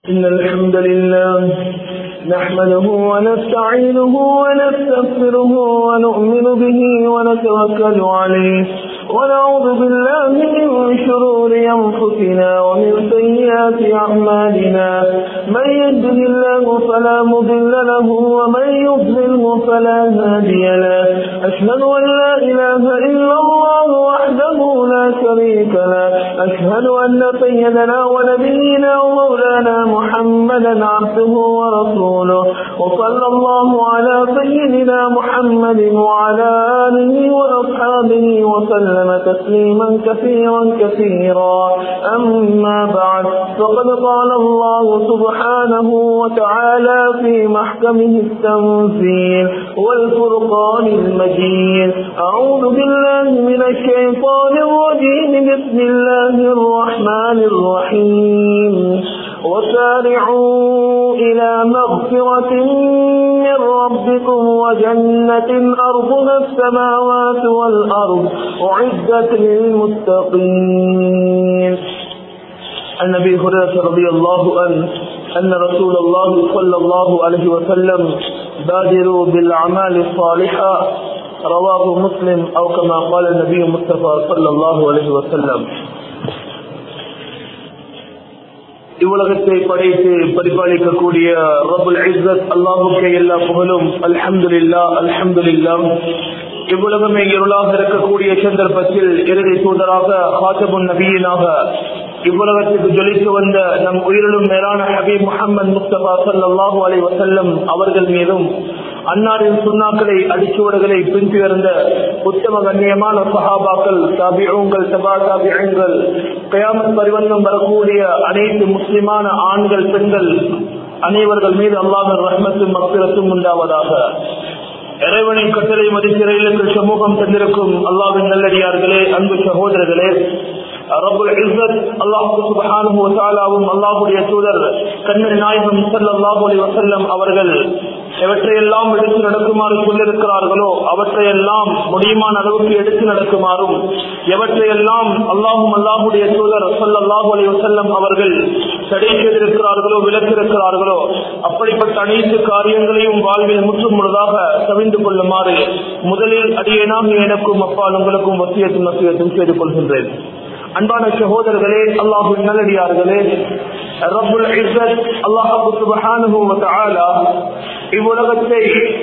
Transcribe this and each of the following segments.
إن الحمد لله نحمده ونستعينه ونستغفره ونؤمن به ونتوكل عليه ونعوذ بالله من شرور أنفسنا ومن سيئات أعمالنا من يهده الله فلا مضل له ومن يضلله فلا هادي له أشهد أن لا إله إلا الله وحده لا شريك له أشهد أن سيدنا ونبينا ومولانا محمدا عبده ورسوله وصلى الله على سيدنا محمد وعلى آله وأصحابه وسلم تسليما كثيرا كثيرا أما بعد فقد قال الله سبحانه وتعالى في محكمه التنزيل والفرقان المجيد أعوذ بالله من الشيطان الرجيم بسم الله الرحمن الرحيم وسارعوا إلى مغفرة من ربكم وجنة أرضها السماوات والأرض أعدت للمتقين عن أبي هريرة رضي الله عنه أن رسول الله صلى الله عليه وسلم بادروا بالأعمال الصالحة رواه مسلم أو كما قال النبي مصطفى صلى الله عليه وسلم இவ்வுலகத்தை படைத்து பரிபாலிக்கக்கூடிய ரபுல் இஸ்ஸத் அல்லாஹுக்கே எல்லா புகழும் அல்ஹம்துலில்லா அல்ஹம்துலில்லா இவ்வுலகமே இருளாக இருக்கக்கூடிய சந்தர்ப்பத்தில் இறுதி தூதராக ஹாத்தபுன் நபியினாக இவ்வுலகத்துக்கு ஜொலித்து வந்த நம் உயிரிலும் மேலான ஹபீப் முகமது முஸ்தபா சல்லாஹூ அலை வசல்லம் அவர்கள் மீதும் அன்னாரின் சுண்ணாக்களை அடிச்சுவடுகளை பின்துயர்ந்த உத்தம கண்ணியமான சஹாபாக்கள் தபிகள் சபா தபிகள் கயாமத் பரிவந்தம் வரக்கூடிய அனைத்து முஸ்லிமான ஆண்கள் பெண்கள் அனைவர்கள் மீது அல்லாஹர் ரஹ்மத்தும் மக்கிரத்தும் உண்டாவதாக இறைவனின் கட்டளை மதிப்பிறையிலுக்கு சமூகம் தந்திருக்கும் அல்லாவின் நல்லடியார்களே அன்பு சகோதரர்களே ரபுல் இஸ்ஸத் அல்லாஹு சுப்ஹானஹு வ தஆலாவும் அல்லாஹ்வுடைய தூதர் கண்ணன் நாயகம் ஸல்லல்லாஹு அலைஹி வஸல்லம் அவர்கள் எவற்றையெல்லாம் எடுத்து நடக்குமாறு சொல்லிருக்கிறார்களோ அவற்றையெல்லாம் முடியுமான அளவுக்கு எடுத்து நடக்குமாறும் எவற்றையெல்லாம் அல்லாஹும் அல்லாஹுடைய தூதர் ஸல்லல்லாஹு அலைஹி வஸல்லம் அவர்கள் தடை செய்திருக்கிறார்களோ விலக்கிருக்கிறார்களோ அப்படிப்பட்ட அனைத்து காரியங்களையும் வாழ்வில் முற்றும் முழுதாக தவிந்து கொள்ளுமாறு முதலில் அடியேனாக எனக்கும் அப்பால் உங்களுக்கும் வசியத்தும் வசியத்தும் செய்து கொள்கின்றேன் அன்பான சகோதரர்களே அல்லாஹு நல்லடியார்களே ரபுல் இஸ்ஸத் அல்லாஹு சுப்ஹானஹு வ தஆலா இவ்வுலகத்தை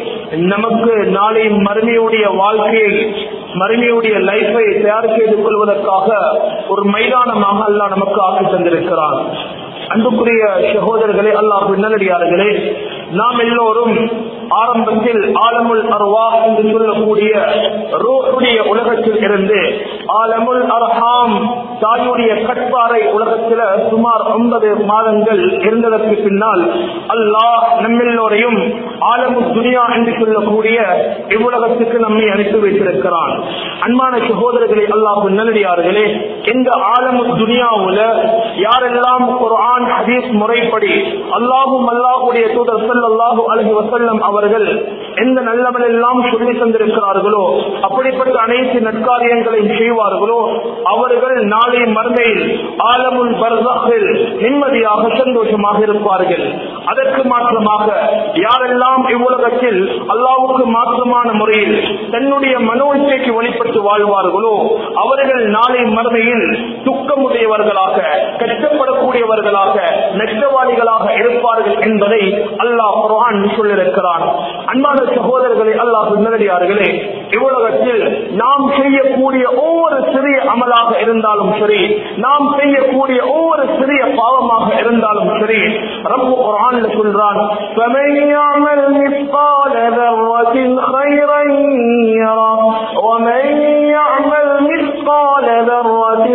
நமக்கு நாளை மறுமையுடைய வாழ்க்கையை மறுமையுடைய லைஃபை தயார் செய்து கொள்வதற்காக ஒரு மைதானமாக அல்லாஹ் நமக்கு ஆக்கி தந்திருக்கிறான் அன்புக்குரிய சகோதரர்களே அல்லாஹ் நல்லடியார்களே நாம் எல்லோரும் ஆரம்பத்தில் ஆலமுல் அர்வா என்று சொல்லக்கூடிய ரூஹுடைய உலகத்தில் இருந்து ஆலமுல் அர்ஹாம் தாயுடைய கட்பாறை உலகத்தில் சுமார் ஒன்பது மாதங்கள் இருந்ததற்கு பின்னால் அல்லாஹ் நம்மெல்லோரையும் ஆலமு துனியா என்று சொல்லக்கூடிய இவ்வுலகத்துக்கு நம்மை அனுப்பி வைத்திருக்கிறான் அன்பான சகோதரர்களே அல்லாஹ் நல்லடியார்களே இந்த ஆலமு துனியாவுல யாரெல்லாம் குர்ஆன் ஹதீஸ் முறைப்படி அல்லாஹும் அல்லாஹுடைய தூதர் ஸல்லல்லாஹு அலைஹி வஸல்லம் அவர்கள் எந்த நல்லவன் எல்லாம் சொல்லி தந்திருக்கிறார்களோ அப்படிப்பட்ட அனைத்து நற்காரியங்களையும் செய்வார்களோ அவர்கள் நாளை மர்மையில் ஆலமுல் பர்சஹில் நிம்மதியாக சந்தோஷமாக இருப்பார்கள் அதற்கு மாற்றமாக யாரெல்லாம் இவ்வுலகத்தில் அல்லாவுக்கு மாற்றமான முறையில் தன்னுடைய மனோ இச்சைக்கு வழிபட்டு வாழ்வார்களோ அவர்கள் நாளை மறுமையில் துக்கமுடையவர்களாக கஷ்டப்படக்கூடியவர்களாக நஷ்டவாளிகளாக இருப்பார்கள் என்பதை அல்லாஹ் குர்ஆன் சொல்லியிருக்கிறான் அன்பான சகோதரர்களே அல்லாஹ் நல்லடியார்களே இவ்வுலகத்தில் நாம் செய்யக்கூடிய ஒவ்வொரு சிறிய அமலாக இருந்தாலும் சரி நாம் செய்யக்கூடிய ஒவ்வொரு சிறிய பாவமாக இருந்தாலும் சரி ரப்பு குர்ஆன்ல சொல்றான் فَمَن يَعْمَلْ مِثْقَالَ ذَرَّةٍ خَيْرًا يَرَهُ وَمَن يَعْمَلْ مِثْقَالَ ذَرَّةٍ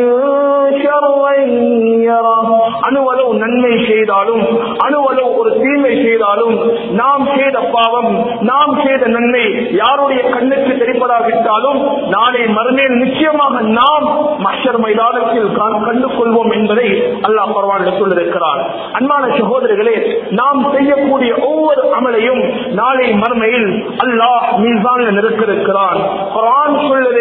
شَرًّا يَرَهُ அணுவளவு நன்மை செய்தாலும் அணுவளவு ஒரு தீமை செய்தாலும் நாம் செய்த பாவம் நாம் செய்த நன்மை யாருடைய கண்ணுக்கு தெரிப்படாவிட்டாலும் நாளை மறுமையில் நிச்சயமாக நாம் மஷர் மைதானத்தில் கண்டு கொள்வோம் என்பதை அல்லாஹ் பரவான சொல்லிருக்கிறார் அன்பான சகோதரர்களே நாம் செய்யக்கூடிய ஒவ்வொரு அமலையும் நாளை மறுமையில் அல்லாஹ் மீசான நிறுத்திருக்கிறான் குரான் சொல்லுது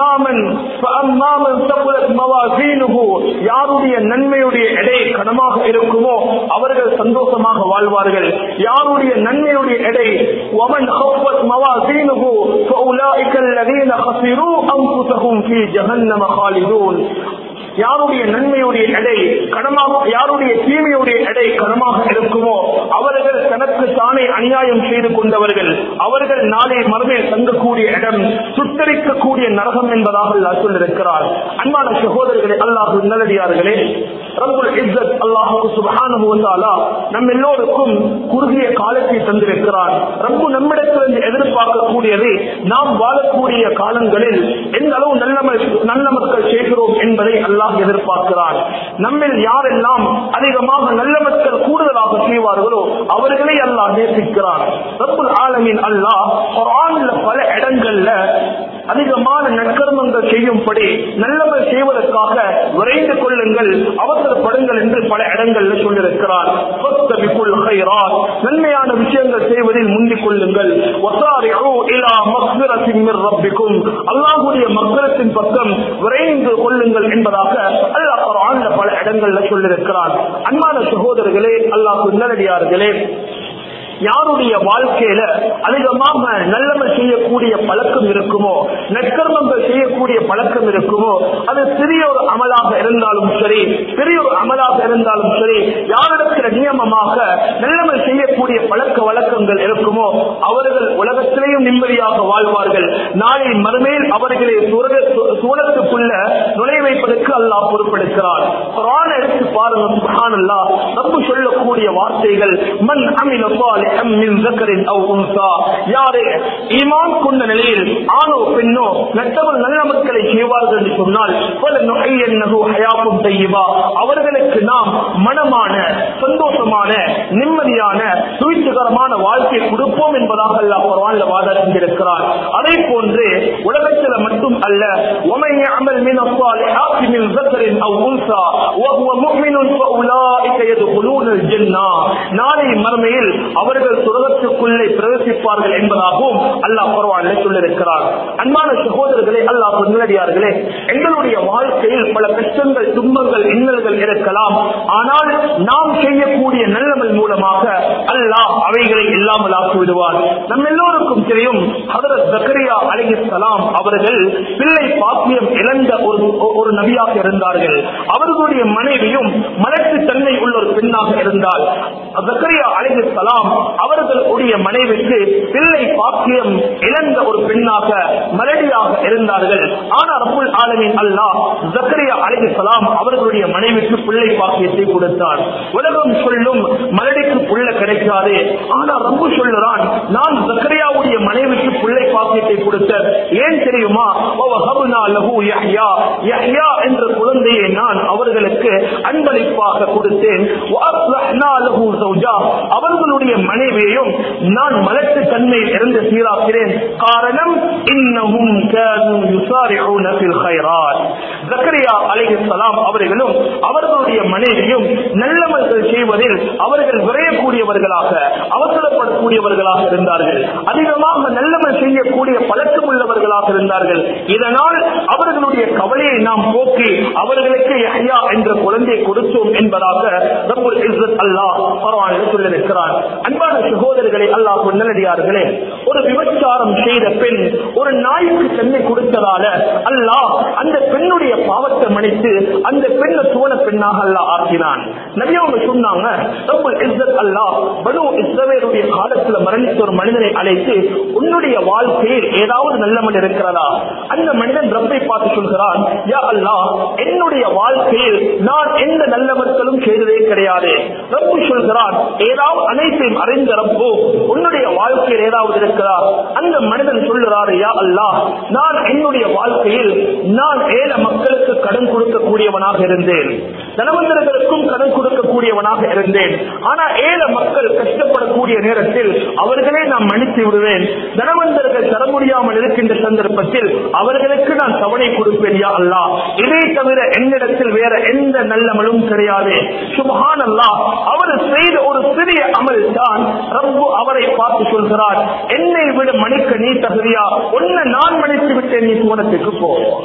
யாருடைய நன்மையுடைய எடை கனமாக இருக்கும் இருக்குமோ அவர்கள் சந்தோஷமாக வாழ்வார்கள் யாருடைய நன்மையுடைய எடை ومن خفت موازينه فأولئك الذين خسروا أنفسهم في جهنم خالدون யாருடைய நன்மையுடைய எடை கனமாக யாருடைய தீமையுடைய எடை கனமாக இருக்குமோ அவர்கள் தனக்கு தானே அநியாயம் செய்து கொண்டவர்கள் அவர்கள் நாளை மறுமையில் தங்கக்கூடிய இடம் சுத்தரிக்கக்கூடிய நரகம் என்பதாக அல்லாஹ் சொல்லிருக்கிறார் அன்பான சகோதரர்களே அல்லாஹ் நல்லடியார்களே ரப்புல் இஸ்ஸத் அல்லாஹ் சுப்ஹானஹு வ தஆலா நம் எல்லோருக்கும் குறுகிய காலத்தை தந்திருக்கிறார் ரப்பு நம்மிடத்திலிருந்து எதிர்பார்க்கக்கூடியது நாம் வாழக்கூடிய காலங்களில் எந்த அளவு நல்ல ம- நல்ல மக்கள் செய்கிறோம் என்பதை அல்லாஹ் எதிர்பார்க்கிறார் நம்மில் யாரெல்லாம் அதிகமாக நல்ல மக்கள் கூடுதலாக செய்வார்களோ அவர்களை அல்லாஹ் நேசிக்கிறார் ரப்புல் ஆலமின் அல்லாஹ் குர்ஆன்ல பல இடங்கள்ல அதிகமான நற்கர்மங்கள் செய்யும்படி நல்லவர் செய்வதற்காக விரைந்து கொள்ளுங்கள் அவசரப்படுங்கள் என்று பல இடங்கள்ல சொல்லியிருக்கிறார் ஃபஸ்தபிகுல் கைராத். நன்மையான விஷயங்கள் செய்வதில் முந்திக் கொள்ளுங்கள் வசாரிஉ இலா மக்ஃபிரத்தின் மிர் ரப்பிக்கும் அல்லாஹ்வுடைய மக்ஃபிரத்தின் பக்கம் விரைந்து கொள்ளுங்கள் என்பதாக அல்லாஹ் குர்ஆன்ல பல இடங்கள்ல சொல்லியிருக்கிறார் அன்பான சகோதரர்களே அல்லாஹ் நல்லடியார்களே யாருடைய வாழ்க்கையில அதிகமாக நல்லமல் செய்யக்கூடிய பழக்கம் இருக்குமோ நற்கர்மங்கள் செய்யக்கூடிய பழக்கம் இருக்குமோ அது சிறிய ஒரு அமலாக இருந்தாலும் சரி பெரிய ஒரு அமலாக இருந்தாலும் சரி யாரிடத்தில் நியமமாக நல்லமல் செய்யக்கூடிய பழக்க வழக்கங்கள் இருக்குமோ அவர்கள் உலகத்திலேயும் நிம்மதியாக வாழ்வார்கள் நாளை மறுமையில் அவர்களை சுரக- சு- சூழத்துக்குள்ள நுழை வைப்பதற்கு அல்லாஹ் பொறுப்பெடுக்கிறார் குர்ஆனை எடுத்து பாருங்க சுப்ஹானல்லாஹ் ரப்பு சொல்லக்கூடிய வார்த்தைகள் மன் அமில சாலிஹம் மின் ذكر أو أنثى யாரே ஈமான் கொண்ட நிலையில் ஆணோ பெண்ணோ நட்டவர் நல்ல மக்களை செய்வார்கள் என்று சொன்னால் فَلَنُحْيِيَنَّهُ حَيَاةً طَيِّبَةً அவர்களுக்கு நாம் மனமான சந்தோஷமான நிம்மதியான சுவிச்சகரமான வாழ்க்கை கொடுப்போம் என்பதாக அல்லாஹ் குர்ஆன்ல வாதா செஞ்சிருக்கிறார் அதே போன்று உலகத்தில் மட்டும் அல்ல وَمَن يَعْمَلْ مِنَ الصَّالِحَاتِ مِنْ ذَكَرٍ أَوْ أُنثَى وَهُوَ مُؤْمِنٌ فَأُولَٰئِكَ يَدْخُلُونَ الْجَنَّةَ நாளை மறுமையில் அவர்கள் சுரகத்துக்குள்ளே பிரவேசிப்பார்கள் என்பதாகவும் அல்லாஹ் குர்ஆனிலே சொல்லியிருக்கிறார் அன்பான சகோதரர்களே அல்லாஹ் நல்லடியார்களே எங்களுடைய வாழ்க்கையில் பல கஷ்டங்கள் துன்பங்கள் இன்னல்கள் இருக்கலாம் ஆனால் நாம் செய்யக்கூடிய நல்லமல் மூலமாக அல்லாஹ் அவைகளை இல்லாமல் ஆக்கி விடுவார் நம் எல்லோருக்கும் தெரியும் ஹதரத் ஜக்கரியா அலைஹிஸ்ஸலாம் அவர்கள் பிள்ளை பாக்கியம் இழந்த ஒரு ஒரு நபியாக இருந்தார்கள் அவர்களுடைய மனைவியும் மலட்டு தன்மை உள்ள ஒரு பெண்ணாக இருந்தால் ஜக்கரியா அலைஹிஸ்ஸலாம் அவர்களுடைய மனைவிக்கு பிள்ளை பாக்கியம் இழந்த ஒரு பெண்ணாக மலடியாக இருந்தார்கள் ஆனா ரப்புல் ஆலமீன் அல்லாஹ் ஜக்கரியா அலைஹிஸ்ஸலாம் அவர்களுடைய மனைவிக்கு பிள்ளை பாக்கியத்தை கொடுத்தார் உலகம் சொல்லும் மலடிக்கு புள்ள கிடைக்காது ஆனா ரப்பு சொல்லுறான் நான் ஜக்கரியாவுடைய மனைவிக்கு பிள்ளை பாக்கியத்தை கொடுத்தேன் ஏன் தெரியுமா وَوَهَبْنَا لَهُ يَحْيَى யஹ்யா என்ற குழந்தையை நான் அவர்களுக்கு அன்பளிப்பாக கொடுத்தேன் وَأَصْلَحْنَا لَهُ زَوْجَهُ அவர்களுடைய மனைவியையும் நான் மலட்டு தன்மையில் இருந்து சீராக்கிறேன் காரணம் இன்னஹும் كانوا يسارعون في الخيرات ஜக்கரியா அலைஹிஸ்ஸலாம் அவர்களும் அவர்களுடைய மனைவியும் நல்லவர்கள் செய்வதில் அவர்கள் விரையக்கூடியவர்களாக அவசரப்படக்கூடியவர்களாக இருந்தார்கள் அதிகமாக நல்லவன் செய்யக்கூடிய பழக்கம் உள்ளவர்களாக இருந்தார்கள் இதனால் அவர்களுடைய கவலையை நாம் போக்கி அவர்களுக்கு யஹ்யா என்ற குழந்தை கொடுத்தோம் என்பதாக ரப்புல் இஸ்ஸத் அல்லாஹ் குர்ஆனில் சொல்லியிருக்கிறார் அன்பான சகோதரர்களே அல்லாஹ் நல்லடியார்களே ஒரு விபச்சாரம் செய்த பெண் ஒரு நாய்க்கு தன்னை கொடுத்ததால அல்லாஹ் அந்த பெண்ணுடைய பாவத்தை மன்னித்து அந்த பெண்ணை சுவன பெண்ணாக அல்லாஹ் ஆக்கினான் நபி அவங்க சொன்னாங்க ரப்புல் இஸ்ஸத் அல்லாஹ் பனு இஸ்ரவேலுடைய காலத்துல மரணித்த ஒரு மனிதனை அழைத்து உன்னுடைய வாழ்க்கையில் ஏதாவது நல்லவன் இருக்கிறதா அந்த மனிதன் ரப்பை பார்த்து சொல்கிறான் யா அல்லாஹ் என்னுடைய வாழ்க்கையில் நான் எந்த நல்லவர்களும் செய்ததே கிடையாது ரப்பு சொல்கிறான் ஏதாவது அனைத்தையும் அறிந்த ரப்பு உன்னுடைய வாழ்க்கையில் ஏதாவது இருக்கிறா அந்த மனிதன் சொல்லுறாரு யா அல்லாஹ் நான் என்னுடைய வாழ்க்கையில் நான் ஏழை மக்களுக்கு கடன் கொடுக்கக்கூடியவனாக இருந்தேன் தனவந்தர்களுக்கும் கடன் கொடுக்கக்கூடியவனாக இருந்தேன் ஆனா ஏழை மக்கள் கஷ்டப்படக்கூடிய நேரத்தில் அவர்களே நான் மன்னித்து விடுவேன் தனவந்தர்கள் தர முடியாமல் இருக்கின்ற சந்தர்ப்பத்தில் அவர்களுக்கு நான் தவணை கொடுப்பேன் யா அல்லாஹ் இதை தவிர என்னிடத்தில் வேற எந்த நல்லமலும் கிடையாது சுபஹான் அல்லாஹ் அவர் செய்த ஒரு சிறிய அமல் தான் ரப்பு அவரை பார்த்து சொல்கிறார் என்னை விட மன்னிக்க நீ தகுதியா உன்னை நான் மன்னித்து விட்டேன் நீ சுவனத்துக்கு போ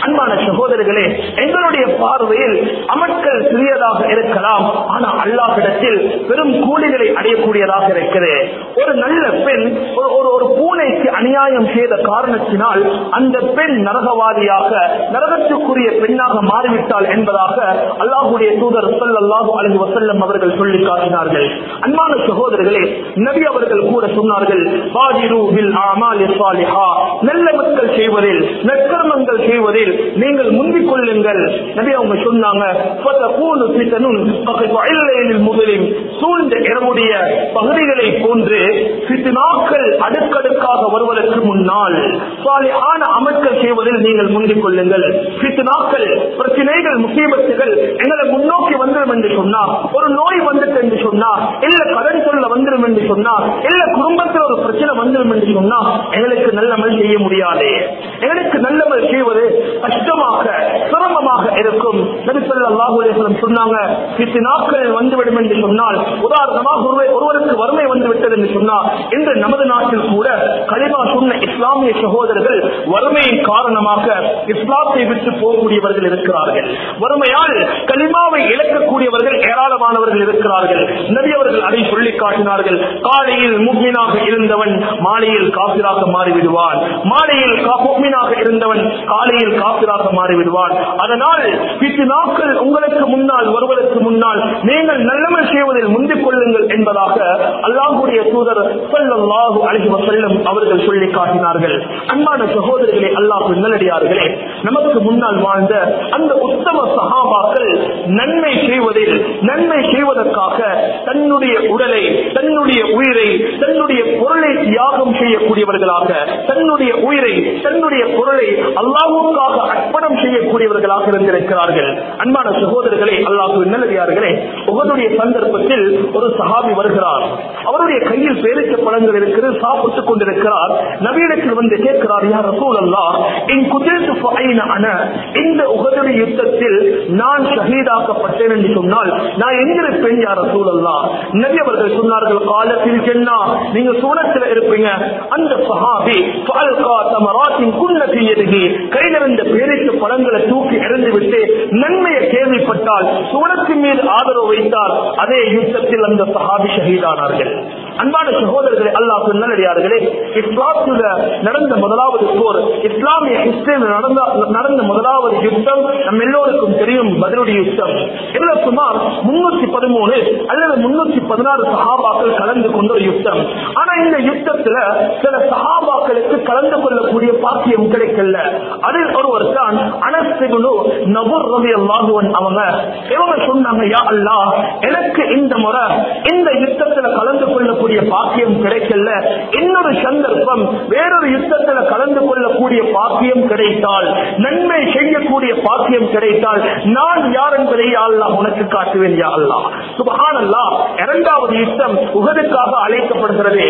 அன்பான சகோதரர்களே எங்களுடைய பார்வையில் அமட்கள் சிறியதாக இருக்கலாம் ஆனா அல்லாஹிடத்தில் பெரும் கூலிகளை அடையக்கூடியதாக இருக்கிறது ஒரு நல்ல பெண் ஒரு ஒரு ஒரு பூனைக்கு அநியாயம் செய்த காரணத்தினால் அந்த பெண் நரகவாதியாக நரகத்துக்குரிய பெண்ணாக மாறிவிட்டாள் என்பதாக அல்லாஹுடைய தூதர் ஸல்லல்லாஹு அலைஹி வஸல்லம் அவர்கள் சொல்லி காட்டினார்கள் அன்பான சகோதரர்களே நபி அவர்கள் கூட சொன்னார்கள் பாதிரு பில் அமாலி ஸாலிஹா நல்ல மக்கள் செய்வதில் நற்கர்மங்கள் செய்வதில் நீங்கள் முந்திக் கொள்ளுங்கள் நபி அவங்க சொன்னாங்க ஃபதகூனு ஃபிதனுன் கஃபைலில் முதலில் சூழ்ந்த இரவுடைய பகுதிகளை போன்று ஃபித்னாக்கள் அடுக்கடுக்காக வருவதற்கு முன்னால் சாலிஹான அமல்கள் செய்வதில் நீங்கள் முந்திக் கொள்ளுங்கள் ஃபித்னாக்கள் பிரச்சனைகள் முசீபத்துகள் எங்களை முன்னோக்கி வந்துடும் என்று சொன்னா ஒரு நோய் வந்துட்டு என்று சொன்னா இல்ல கடன் சொல்ல வந்துடும் என்று சொன்னா இல்ல குடும்பத்தில் ஒரு பிரச்சனை வந்துடும் என்று சொன்னா எங்களுக்கு நல்லமல் செய்ய முடியாது எங்களுக்கு நல்லமல் செய்வது கஷ்டமாக சிரமமாக இருக்கும் நபிசல்லாஹு அலைஹிவஸல்லம் சொன்னாங்க இத்து நாட்கள் வந்துவிடும் என்று சொன்னால் உதாரணமாக ஒருவர் ஒருவருக்கு வறுமை வந்து விட்டது என்று சொன்னால் இன்று நமது நாட்டில் கூட கலிமா சொன்ன இஸ்லாமிய சகோதரர்கள் வறுமையின் காரணமாக இஸ்லாத்தை விட்டு போகக்கூடியவர்கள் இருக்கிறார்கள் வறுமையால் கலிமாவை இழக்கக்கூடியவர்கள் ஏராளமானவர்கள் இருக்கிறார்கள் நபி அவர்கள் அதை சொல்லி காட்டினார்கள் காலையில் முக்மீனாக இருந்தவன் மாலையில் காபிராக மாறிவிடுவான் மாலையில் முக்மீனாக இருந்தவன் காலையில் காபிராக மாறிவிடுவான் அதனால் பித்து நாட்கள் உங்களுக்கு முன்னால் வருவதற்கு முன்னால் நீங்கள் நல்லமல் செய்வதில் முந்திக் கொள்ளுங்கள் என்பதாக அல்லாஹுடைய தூதர் ஸல்லல்லாஹு அலைஹி வஸல்லம் அவர்கள் சொல்லி காட்டினார்கள் அன்பான சகோதரர்களே அல்லாஹ் நல்லடியார்களே நமக்கு முன்னால் வாழ்ந்த அந்த உத்தம சகாபாக்கள் நன்மை செய்வதில் நன்மை செய்வதற்காக தன்னுடைய உடலை தன்னுடைய உயிரை தன்னுடைய பொருளை தியாகம் செய்யக்கூடியவர்களாக தன்னுடைய உயிரை தன்னுடைய பொருளை அல்லாஹுக்காக அர்ப்பணம் செய்யக்கூடியவர்களாக இருந்திருக்கிறார்கள் அன்பான சகோதரர்களே அல்லாஹு நல்லடியார்களே உகதுடைய சந்தர்ப்பத்தில் ஒரு சஹாபி வருகிறார் அவருடைய கையில் பேரிச்ச பழங்கள் இருக்கிறது சாப்பிட்டுக் கொண்டிருக்கிறார் நவீனத்தில் வந்து கேட்கிறார் யார் ரசூல் அல்லா என் குதிர்த்து அன இந்த உகதுடைய யுத்தத்தில் நான் ஷஹீதாக்கப்பட்டேன் என்று சொன்னால் நான் எங்கிருப்பேன் யார் ரசூல் அல்லா நபி அவர்கள் சொன்னார்கள் காலத்தில் சென்னா நீங்க சூனத்தில் இருப்பீங்க அந்த சஹாபி ஃபால்கா தமராத்தின் குன்னதி எதுகி கையில் இருந்த பேரிச்ச பழங்களை தூக்கி எறிந்து விட்டு நன்மையை கேள்விப்பட்டால் சூனத்தின் மீது ஆதரவு வைத்தார் அதே யுத்தத்தில் அந்த சஹாபி ஷஹீதானார்கள் அன்பான சகோதரர்களே அல்லாஹ் நல்லடியார்களே இஸ்லாத்துல நடந்த முதலாவது போர் இஸ்லாமிய ஹிஸ்டரியில் நடந்த நடந்த முதலாவது யுத்தம் நம்ம எல்லோருக்கும் தெரியும் பதிலுடைய யுத்தம் இதுல சுமார் முன்னூத்தி பதிமூணு அல்லது முன்னூத்தி பதினாறு சஹாபாக்கள் கலந்து கொண்ட ஒரு யுத்தம் ஆனா இந்த யுத்தத்துல சில சஹாபாக்களுக்கு கலந்து கொள்ளக்கூடிய பாக்கியம் கிடைக்கல அதில் ஒருவர் தான் அனஸ்திகுனு நபுர் ரவி அல்லாஹுவன் அவங்க இவங்க சொன்னாங்க யா அல்லாஹ் எனக்கு இந்த முறை இந்த யுத்தத்துல கலந்து கொள்ளக்கூடிய பாக்கியம் கிடைக்கல இன்னொரு சந்தர்ப்பம் வேறொரு யுத்தத்துல கலந்து கொள்ளக்கூடிய பாக்கியம் கிடைத்தால் நன்மை செய்யக்கூடிய பாக்கியம் கிடைத்தால் நான் யார் என்பதை யா அல்லாஹ் உனக்கு காட்டுவேன் யா அல்லாஹ் சுபஹான் அல்லாஹ் இரண்டாவது யுத்தம் உகதுக்காக அழைக்கப்படுகிறது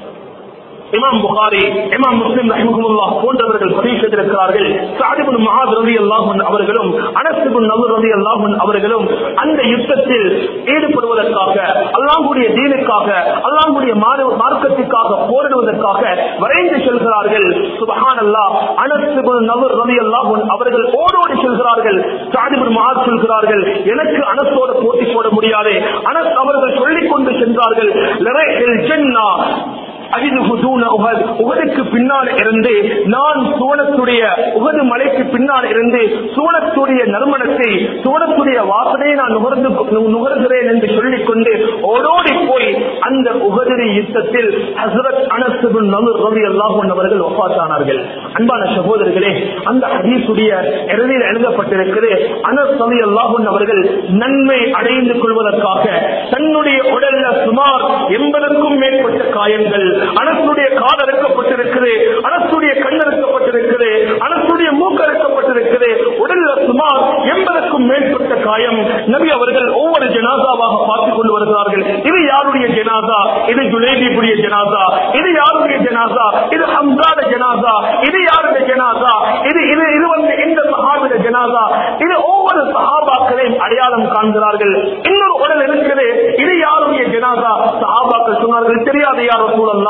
இமாம் புகாரி இமாம் முஸ்லிம் ரஹிமஹுல்லா போன்றவர்கள் பதிவு செய்திருக்கிறார்கள் சாதிபுன் மகாத் ரவி அல்லாஹன் அவர்களும் அனசுபுன் நபர் ரவி அல்லாஹன் அவர்களும் அந்த யுத்தத்தில் ஈடுபடுவதற்காக அல்லாஹுடைய தீனுக்காக அல்லாஹுடைய மார்க்கத்துக்காக போரிடுவதற்காக வரைந்து செல்கிறார்கள் சுபஹான் அல்லா அனசுபுன் நபர் ரவி அல்லாஹன் அவர்கள் ஓடோடி செல்கிறார்கள் சாதிபுன் மகாத் சொல்கிறார்கள் எனக்கு அனசோட போட்டி போட முடியாது அனஸ் அவர்கள் சொல்லிக் கொண்டு சென்றார்கள் உகதுக்கு பின்னால் இருந்து நான் சூனத்துடைய உகது மலைக்கு பின்னால் இருந்து சூனத்துடைய நறுமணத்தை சூனத்துடைய வாசனையை நான் நுகர்ந்து நுகர்கிறேன் என்று சொல்லிக் கொண்டு ஓடோடி போய் அந்த உகதிரி யுத்தத்தில் ஹசரத் அனசுபின் நலு ரவி அல்லாஹன் அவர்கள் ஒப்பாத்தானார்கள் அன்பான சகோதரர்களே அந்த ஹதீசுடைய இறுதியில் எழுதப்பட்டிருக்கிறது அனஸ் ரவி அல்லாஹன் அவர்கள் நன்மை அடைந்து கொள்வதற்காக தன்னுடைய உடல்ல சுமார் எண்பதுக்கும் மேற்பட்ட காயங்கள் அனசுடைய கால் அறுக்கப்பட்டிருக்கிறது அனசுடைய கண் அறுக்கப்பட்டிருக்கிறது அனசுடைய மூக்கு அறுக்கப்பட்டிருக்கிறது உடல்ல சுமார் எண்பதுக்கும் மேற்பட்ட காயம் நபி அவர்கள் ஒவ்வொரு ஜனாதாவாக பார்த்துக் கொண்டு வருகிறார்கள் இது யாருடைய ஜனாதா இது ஜுலேபிபுரிய ஜனாதா இது யாருடைய ஜனாதா இது ஹம்சாத ஜனாதா இது யாருடைய ஜனாதா இது இது இது வந்து இந்த சஹாபிட ஜனாதா இது ஒவ்வொரு சஹாபாக்களையும் அடையாளம் காண்கிறார்கள் இன்னொரு உடல் இருக்குது இது யாருடைய ஜனாதா சஹாபாக்கள் சொன்னார்கள் தெரியாது யார் சூழல்லா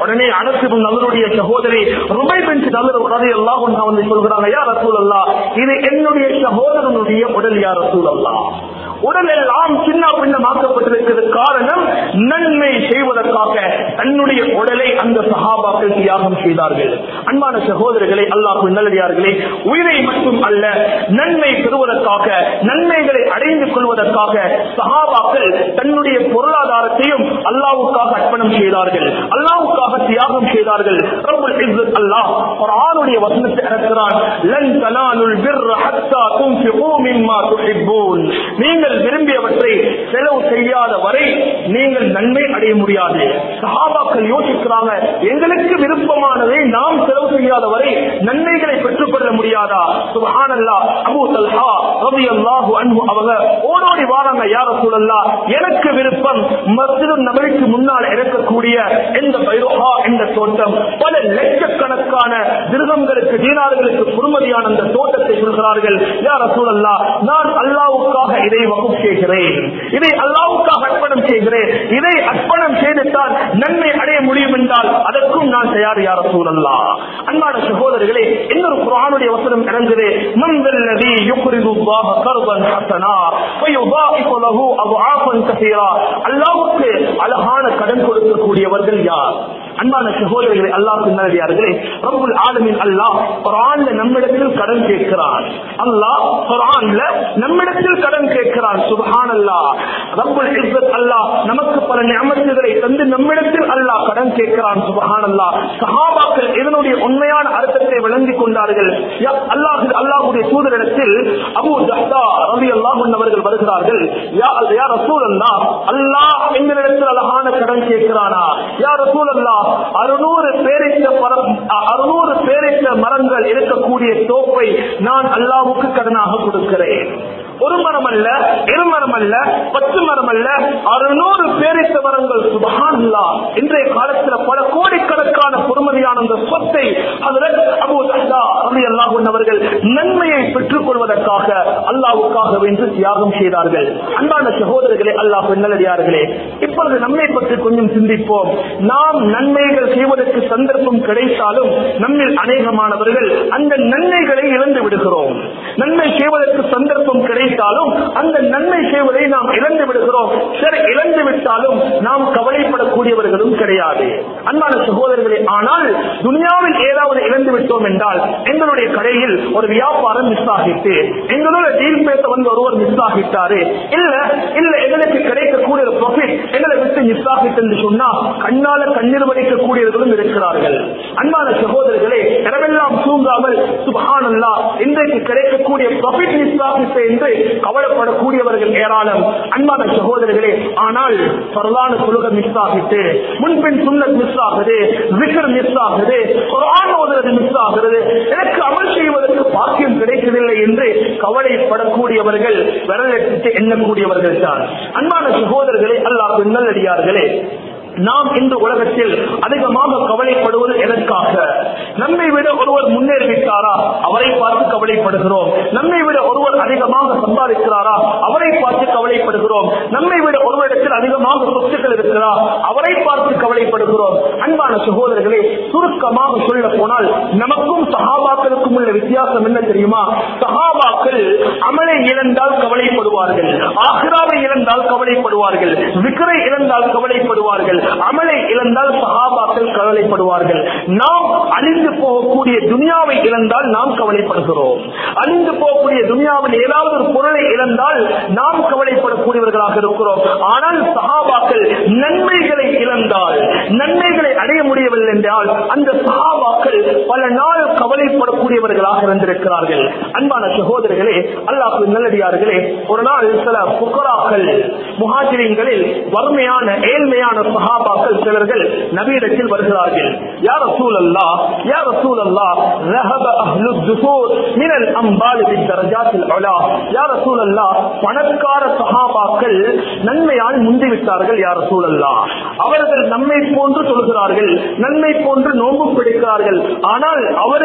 உடனே அனசும் அவருடைய சகோதரி ருபை பெஞ்சு நல்ல உடனே எல்லாம் வந்து சொல்கிறாங்க யார் ரசூல் அல்லா இது என்னுடைய சகோதரனுடைய உடல் யார் ரசூல் அல்லா உடல் எல்லாம் சின்ன பின்னமாக்கப்பட்டிருக்கிறது காரணம் நன்மை செய்வதற்காக தன்னுடைய உடலை அந்த சகாபாக்கள் தியாகம் செய்தார்கள் அன்பான சகோதரர்களே அல்லாஹ் நல்லடியார்களே உயிரை மட்டும் அல்ல நன்மை பெறுவதற்காக நன்மைகளை அடைந்து கொள்வதற்காக சகாபாக்கள் தன்னுடைய பொருளாதாரத்தையும் அல்லாவுக்காக அர்ப்பணம் செய்தார்கள் அல்லாவுக்காக தியாகம் செய்தார்கள் ரப்பல் இஸ்ஸத் அல்லாஹ் குர்ஆனுடைய வசனத்தை இறக்கிறான் லன் தனாலுல் பிர்ர ஹத்தா துன்ஃபிகூ மிம்மா துஹிப்பூன் நீங்கள் விரும்பியவற்றை செலவு செய்யாத வரை நீங்கள் நன்மை அடைய முடியாது சஹாபாக்கள் யோசிக்கிறாங்க எங்களுக்கு விருப்பமானதை நாம் செலவு செய்யாத வரை நன்மைகளை பெற்றுக்கொள்ள முடியாதா சுபஹானல்லா அபூ தல்ஹா ரலியல்லாஹு அன்ஹு அவங்க ஓடோடி வாராங்க யார சூழல்லா எனக்கு விருப்பம் மஸ்ஜிது நபரிக்கு முன்னால் இருக்கக்கூடிய இந்த பைரோஹா என்ற தோட்டம் பல லட்சக்கணக்கான திருகங்களுக்கு தீனார்களுக்கு பொறுமதியான அந்த தோட்டத்தை சொல்கிறார்கள் யார சூழல்லா நான் அல்லாவுக்காக இதை வகுப்பு செய்கிறேன் இதை அல்லாவுக்காக அர்ப்பணம் செய்கிறேன் இதை அர்ப்பணம் செய்துத்தான் நன்மை அடைய முடியும் என்றால் அதற்கும் நான் தயார் யார சூழல்லா அன்பான சகோதரர்களே இன்னொரு குரானுடைய வசனம் இறங்குது மந்தல்லதி யுக்ரிது அல்லாஹ கர்பன் ஹஸனா ஃபயுதாஇஃபு லஹு அضعافا கஸீரா அல்லாஹ்வுக்கு அழகான கடன் கொடுக்கக்கூடியவர்கள் யார் அன்பான சகோதரர்களே அல்லாஹ் நல்லடியார்களே ரப்புல் ஆலமீன் அல்லாஹ் குர்ஆன்ல நம்மிடத்தில் கடன் கேட்கிறான் அல்லாஹ் குர்ஆன்ல நம்மிடத்தில் கடன் கேட்கிறான் சுப்ஹானல்லாஹ் ரப்புல் இஸ்ஸத் அல்லாஹ் நமக்கு பல நியமத்துகளை தந்து நம்மிடத்தில் அல்லாஹ் கடன் கேட்கிறான் சுப்ஹானல்லாஹ் சஹாபாக்கள் இதனுடைய உண்மையான அர்த்தத்தை விளங்கிக் கொண்டார்கள் யா அல்லாஹ் அல்லாஹ்வுடைய தூதரிடத்தில் அபூ ஜஹ்தா ரலியல்லாஹு அன்ஹு அவர்கள் வருகிறார்கள் யா யா ரசூலல்லாஹ் அல்லாஹ் எங்களிடத்தில் அழகான கடன் கேட்கிறானா யா ரசூலல்லாஹ் அறுநூறு பேரிட்ட மரம் அறுநூறு பேரிட்ட மரங்கள் இருக்கக்கூடிய தோப்பை நான் அல்லாவுக்கு கடனாக கொடுக்கிறேன் ஒரு மரம் அல்ல இரு மரம் அல்ல பத்து மரம் அல்ல அறுநூறு பேரிட்ட மரங்கள் சுபஹான்லா இன்றைய காலத்தில் பல கோடிக்கணக்கான பொறுமதியான அந்த சொத்தை அதில் அபு தஹ்தா ரலியல்லாஹு அன்ஹு அவர்கள் நன்மையை பெற்றுக் கொள்வதற்காக அல்லாவுக்காக வென்று தியாகம் செய்தார்கள் அன்பான சகோதரர்களே அல்லாஹ் நல்லடியார்களே இப்பொழுது நம்மை பற்றி கொஞ்சம் சிந்திப்போம் நாம் நன்மைகள் செய்வதற்கு சந்தர்ப்பம் கிடைத்தாலும் நம்மில் அநேகமானவர்கள் அந்த நன்மைகளை இழந்து விடுகிறோம் நன்மை செய்வதற்கு சந்தர்ப்பம் கிடைத்தாலும் அந்த நன்மை செய்வதை நாம் இழந்து விடுகிறோம் சரி இழந்து விட்டாலும் நாம் கவலைப்படக்கூடியவர்களும் கிடையாது அன்பான சகோதரர்களே ஆனால் துனியாவில் ஏதாவது இழந்து விட்டோம் என்றால் எங்களுடைய கடையில் ஒரு வியாபாரம் மிஸ் ஆகிட்டு எங்களோட டீல் பேச வந்து ஒருவர் மிஸ் ஆகிட்டாரு இல்ல இல்ல எங்களுக்கு கிடைக்கக்கூடிய ஒரு ப்ராஃபிட் எங்களை விட்டு மிஸ் ஆகிட்டு என்று சொன்னா கண்ணால கண்ணீர் வடிக்கக்கூடியவர்களும் இருக்கிறார்கள் அன்பான சகோதரர்களே இரவெல்லாம் தூங்காமல் சுபஹானல்லா இன்றைக்கு கிடைக்கக்கூடிய ப்ராஃபிட் மிஸ் ஆகிட்டு என்று கவலைப்படக்கூடியவர்கள் ஏராளம் அன்பான சகோதரர்களே ஆனால் பரவான தொழுகை மிஸ் ஆகிட்டு முன்பின் சுண்ணத் மிஸ் ஆகுது விக்கர் மிஸ் ஆகுது குரான் ஓதுறது மிஸ் ஆகுது எனக்கு அமல் செய்வதற்கு பாக்கியம் கிடைக்கவில்லை என்று கவலைப்படக்கூடியவர்கள் விரலெடுத்து எண்ணக்கூடியவர்கள் தான் அன்பான சகோதரர்களே அல்லாஹ் நல்லடியார்களே நாம் இந்த உலகத்தில் அதிகமாக கவலைப்படுவது எதற்காக நம்மை விட ஒருவர் முன்னேறிவிட்டாரா அவரை பார்த்து கவலைப்படுகிறோம் நம்மை விட ஒருவர் அதிகமாக சம்பாதிக்கிறாரா அவரை பார்த்து கவலைப்படுகிறோம் நம்மை விட ஒருவரிடத்தில் அதிகமாக சொத்துக்கள் இருக்கிறா அவரை பார்த்து கவலைப்படுகிறோம் அன்பான சகோதரர்களே சுருக்கமாக சொல்ல போனால் நமக்கும் சகாபாக்களுக்கும் உள்ள வித்தியாசம் என்ன தெரியுமா சகாபாக்கள் அமலை இழந்தால் கவலைப்படுவார்கள் ஆக்ராவை இழந்தால் கவலைப்படுவார்கள் விக்கரை இழந்தால் கவலைப்படுவார்கள் அமலை இழந்தால் சகாபாக்கள் கவலைப்படுவார்கள் நாம் அழிந்து போகக்கூடிய துனியாவை இழந்தால் நாம் கவலைப்படுகிறோம் அழிந்து போகக்கூடிய துனியாவில் ஏதாவது ஒரு பொருளை இழந்தால் நாம் கவலைப்படக்கூடியவர்களாக இருக்கிறோம் ஆனால் சகாபாக்கள் நன்மைகளை இழந்தால் நன்மைகளை அடைய முடியவில்லை என்றால் அந்த சகாபாக்கள் பல நாள் கவலைப்படக்கூடியவர்களாக இருந்திருக்கிறார்கள் அன்பான சகோதரர்களே அல்லாஹ் நல்லடியார்களே ஒரு நாள் சில புக்கராக்கள் முகாஜிரிங்களில் வறுமையான ஏழ்மையான சகாபாக்கள் சிலர்கள் நவீனத்தில் வருகிறார்கள் யார் ரசூல் அல்லா யார் ரசூல் அல்லா ரஹப அஹ்லு துசூர் மினல் அம்பால் பித்தரஜாத்தில் அலா யார் ரசூல் அல்லா பணக்கார சகாபாக்கள் நன்மையால் முந்திவிட்டார்கள் யார் ரசூல் அல்லா அவர்கள் நம்மை போன்று சொல்கிறார்கள் நன்மை போன்று நோன்பு பிடிக்கிறார்கள் ஆனால் அவர்கள்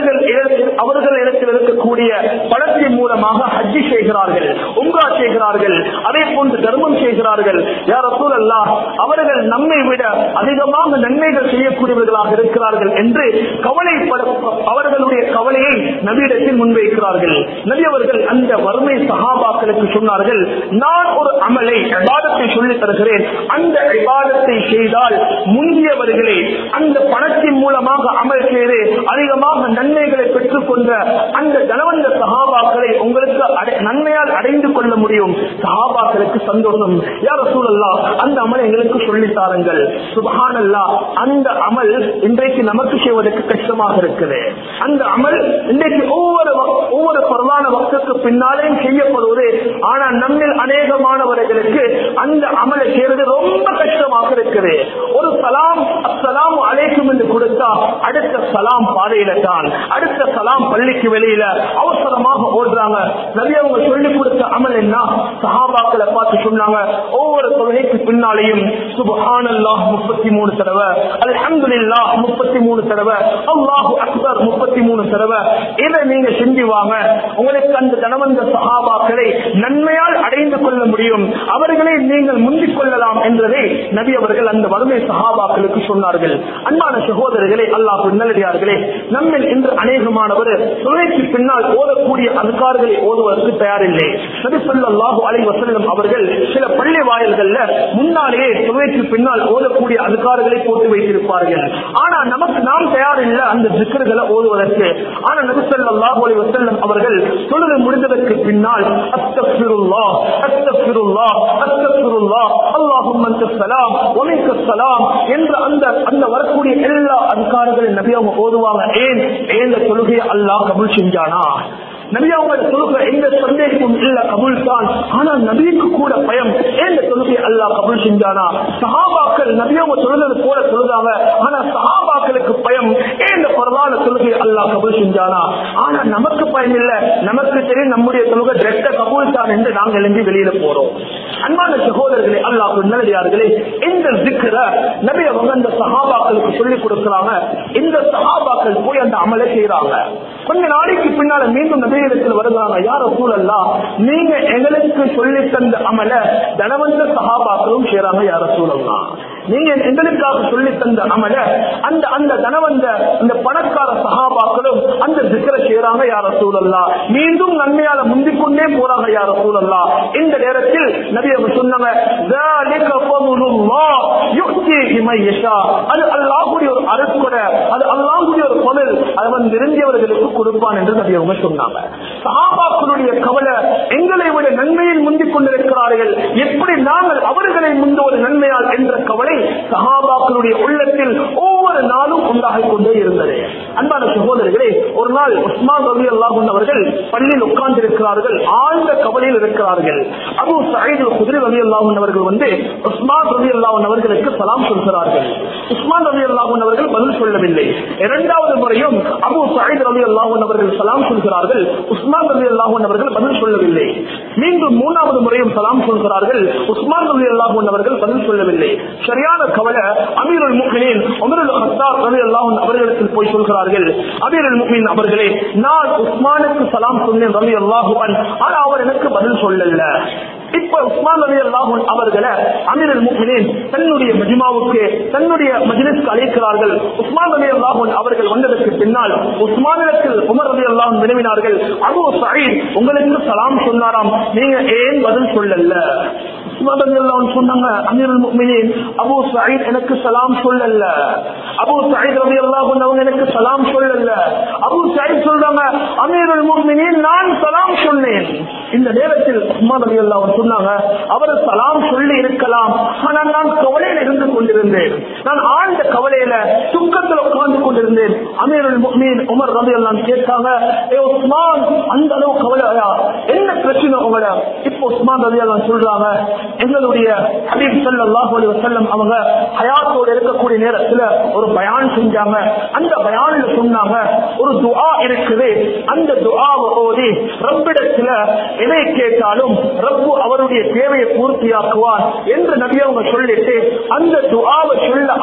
அவர்கள் இடத்தில்- அவர்கள் இடத்தில் இருக்கக்கூடிய பணத்தின் மூலமாக ஹஜ்ஜி செய்கிறார்கள் உம்ரா செய்கிறார்கள் அதே போன்று தர்மம் செய்கிறார்கள் யார் அல்லா அவர்கள் நம்மை விட அதிகமாக நன்மைகள் செய்யக்கூடியவர்களாக இருக்கிறார்கள் என்று கவலைப்பட அவர்களுடைய கவலையை நபியிடத்தில் முன்வைக்கிறார்கள் நபி அவர்கள் அந்த வறுமை சகாபாக்களுக்கு சொன்னார்கள் நான் ஒரு அமலை விவாதத்தை சொல்லித் தருகிறேன் அந்த விவாதத்தை செய்தால் முந்தியவர்களே அந்த பணத்தின் மூலமாக அமல் செய்து அதிகமாக நன்மைகளை பெற்றுக் கொண்ட அந்த தனவந்த சகாபாக்களை உங்களுக்கு அடை- நன்மையால் அடைந்து கொள்ள முடியும் சகாபாக்களுக்கு சந்தோஷம் யார் சூழல்லா அந்த அமல் எங்களுக்கு சொல்லித் தாருங்கள் சுபஹானல்லா அந்த அமல் இன்றைக்கு நமக்கு செய்வதற்கு கஷ்டமாக இருக்குது அந்த அமல் இன்றைக்கு ஒவ்வொரு வ- ஒவ்வொரு பரவான வக்துக்கு பின்னாலேயும் செய்யப்படுவது ஆனால் நம்மில் அநேகமானவர்களுக்கு அந்த அமலை செய்வது ரொம்ப கஷ்டமாக இருக்குது ஒரு சலாம் அஸ்ஸலாம் அலைக்கும் என்று கொடுத்தா அடுத்த சலாம் பாதையில தான் அடுத்த சலாம் பள்ளிக்கு வெளியில அவசரமாக ஓடுறாங்க நபி அவங்க சொல்லிக் கொடுத்த அமல் என்ன சஹாபாக்களை பார்த்து சொன்னாங்க ஒவ்வொரு தொழுகைக்கு பின்னாலேயும் சுபஹானல்லாஹ் முப்பத்தி மூணு தடவை அல்ஹம்துலில்லாஹ் முப்பத்தி மூணு தடவை அல்லாஹு அக்பர் முப்பத்தி மூணு தடவை இதை நீங்க செஞ்சு வாங்க உங்களுக்கு அந்த தனவந்த சஹாபாக்களை நன்மையால் அடைந்து கொள்ள முடியும் அவர்களை நீங்கள் முந்திக் கொள்ளலாம் என்றதை நபி அவர்கள் அந்த வறுமை சஹாபாக்களுக்கு சொன்னார்கள் அன்பான சகோதரர்களே அல்லாஹ் நல்லடியார்களே நம்மில் இன்று அநேகமானவர் தொலைக்கு பின்னால் ஓதக்கூடிய அதிகாரிகளை ஓதுவதற்கு தயாரில்லை நபி ஸல்லல்லாஹு அலைஹி வஸல்லம் அவர்கள் சில பள்ளி வாயில்கள்ல முன்னாலேயே தொலைக்கு பின்னால் ஓதக்கூடிய அதிகாரிகளை போட்டு வைத்திருப்பார்கள் ஆனா நமக்கு நாம் தயாரில்லை அந்த திக்கர்களை ஓதுவதற்கு ஆனா நபி ஸல்லல்லாஹு அலைஹி வஸல்லம் அவர்கள் தொழுது முடிந்ததற்கு பின்னால் அஸ்தக்ஃபிருல்லாஹ் அஸ்தக்ஃபிருல்லாஹ் அஸ்தக்ஃபிருல்லாஹ் அல்லாஹும்ம அன்த ஸலாம் வ மின்க ஸலாம் என்ற அந்த அந்த வரக்கூடிய எல்லா அதிகாரங்களும் நபி அவங்க ஓதுவாங்க ஏன் ஏன் இந்த தொழுகையை அல்லாஹ் கபூல் செஞ்சானா நபி அவங்க தொழுகை எந்த சந்தேகமும் இல்ல கபூல் தான் ஆனா நபிக்கு கூட பயம் ஏன் இந்த தொழுகையை அல்லாஹ் கபூல் செஞ்சானா சஹாபாக்கள் நபி அவங்க தொழுது போல தொழுதாங்க ஆனா சஹாபாக்களுக்கு பயம் ஏன் இந்த பரவான தொழுகை அல்லாஹ் கபூல் செஞ்சானா ஆனா நமக்கு பயம் இல்ல நமக்கு தெரியும் நம்முடைய தொழுகை ரெட்ட கபூல் தான் என்று நாங்கள் எழுந்து வெளியில போறோம் அன்பான சகோதரர்களே அல்லாஹ் நல்லடியார்களே இந்த திக்கர நபி அவங்க அந்த சஹாபாக்களுக்கு சொல்லிக் கொடுக்கிறாங்க இந்த சஹாபாக்கள் போய் அந்த அமலை செய்யறாங்க கொஞ்ச நாளைக்கு பின்னால மீண்டும் நபியிடத்தில் வருகிறாங்க யார சூழல்லா நீங்க எங்களுக்கு சொல்லி தந்த அமல தனவந்த சஹாபாக்களும் செய்யறாங்க யார சூழல்லா நீங்க எங்களுக்காக சொல்லி தந்த அமல அந்த அந்த தனவந்த அந்த பணக்கார சகாபாக்களும் அந்த திக்கர செய்யறாங்க யார சூழல்லா மீண்டும் நன்மையால முந்திக் கொண்டே போறாங்க யார சூழல்லா இந்த நேரத்தில் நபி அவங்க சொன்னாங்க "ذَلِكَ فَضْلُ اللَّهِ يُؤْتِيهِ مَن يَشَاءُ." அது அல்லாஹ்வுடைய ஒரு அருட்கொடை அது அல்லாஹ்வுடைய ஒரு பொருள் அவன் விரும்பியவர்களுக்கு கொடுப்பான் என்று நபி அவங்க சொன்னாங்க சஹாபாக்களுடைய கவலை எங்களை விட நன்மையில் முந்திக் கொண்டிருக்கிறார்கள் எப்படி நாங்கள் அவர்களை முந்துவது நன்மையால் என்ற கவலை சஹாபாக்களுடைய உள்ளத்தில் ஒவ்வொரு நாளும் உண்டாகிக் கொண்டே இருந்தது அன்பான சகோதரர்களே ஒரு நாள் உஸ்மான் ரவி அல்லாஹ் அவர்கள் பள்ளியில் உட்கார்ந்து இருக்கிறார்கள் ஆழ்ந்த கவலையில் இருக்கிறார்கள் அபு சயீத் குதிரை ரவி அல்லாஹ் அவர்கள் வந்து உஸ்மான் ரவி அல்லாஹ் அவர்களுக்கு சலாம் சொல்கிறார்கள் உஸ்மான் ரவி அல்லாஹ் அவர்கள் பதில் சொல்லவில்லை இரண்டாவது முறையும் அபு சயீத் ரவி அல்லாஹ் அவர்கள் சலாம் சொல்கிறார்கள் உஸ்மான் ரவி அல்லாஹ் அவர்கள் பதில் சொல்லவில்லை மீண்டும் மூணாவது முறையும் சலாம் சொல்கிறார்கள் உஸ்மான் ரவி அல்லாஹ் அவர்கள் பதில் சொல்லவில்லை சரியான கவலை அமீருல் முக்மினின் உமருல் ஹத்தார் ரவி அல்லாஹ் அவர்களிடத்தில் போய் சொல்கிறார்கள் அமீருல் முக்மின் அவர்களே நான் உஸ்மானுக்கு சலாம் சொன்னேன் ரவி அல்லாஹு ஆனா அவர் எனக்கு பதில் சொல்லல இப்ப உஸ்மான் அலி அல்லாஹன் அவர்களை அமீரல் முக்மினின் தன்னுடைய மஜிமாவுக்கு தன்னுடைய மஜிலிஸ்க்கு அழைக்கிறார்கள் உஸ்மான் அலி அல்லாஹன் அவர்கள் வந்ததற்கு பின்னால் உஸ்மானிடத்தில் உமர் அலி அல்லாஹன் வினவினார்கள் அபு சயீத் உங்களுக்கு சலாம் சொன்னாராம் நீங்க ஏன் பதில் சொல்லல உஸ்மான் அலி அல்லாஹன் சொன்னாங்க அமீரல் முக்மினின் அபு சயீத் எனக்கு சலாம் சொல்லல அபு சயீத் ரவி அல்லாஹன் அவங்க எனக்கு சலாம் சொல்லல அபு சயீத் சொல்றாங்க அமீருல் முக்மினின் நான் சலாம் சொன்னேன் இந்த நேரத்தில் உஸ்மான் அலி அல்லாஹ் சொன்னாங்க அவர் சலாம் சொல்லி இருக்கலாம் ஆனால் நான் கவலையில இருந்து கொண்டிருந்தேன் நான் ஆழ்ந்த கவலையில துக்கத்தில் உட்கார்ந்து கொண்டிருந்தேன் அமீருல் முக்மீன் உமர் ரவி எல்லாம் கேட்டாங்க "ஏ உஸ்மான் அந்த அளவு கவலையா என்ன பிரச்சனை உங்களோட இப்போ உஸ்மான் ரவி எல்லாம் சொல்றாங்க எங்களுடைய ஹபீப் ஸல்லல்லாஹு அலைஹி வஸல்லம் அவங்க ஹயாத்தோட இருக்கக்கூடிய நேரத்துல ஒரு பயான் செஞ்சாங்க அந்த பயானில் சொன்னாங்க ஒரு துஆ இருக்குது அந்த துஆவை ஓதி ரப்பிடத்துல எதை கேட்டாலும் ரப்பு அவருடைய தேவையை பூர்த்தியாக்குவார் என்று நபி அவங்க சொல்லிட்டு அந்த துஆவை சொல்ல ஆரம்பிச்ச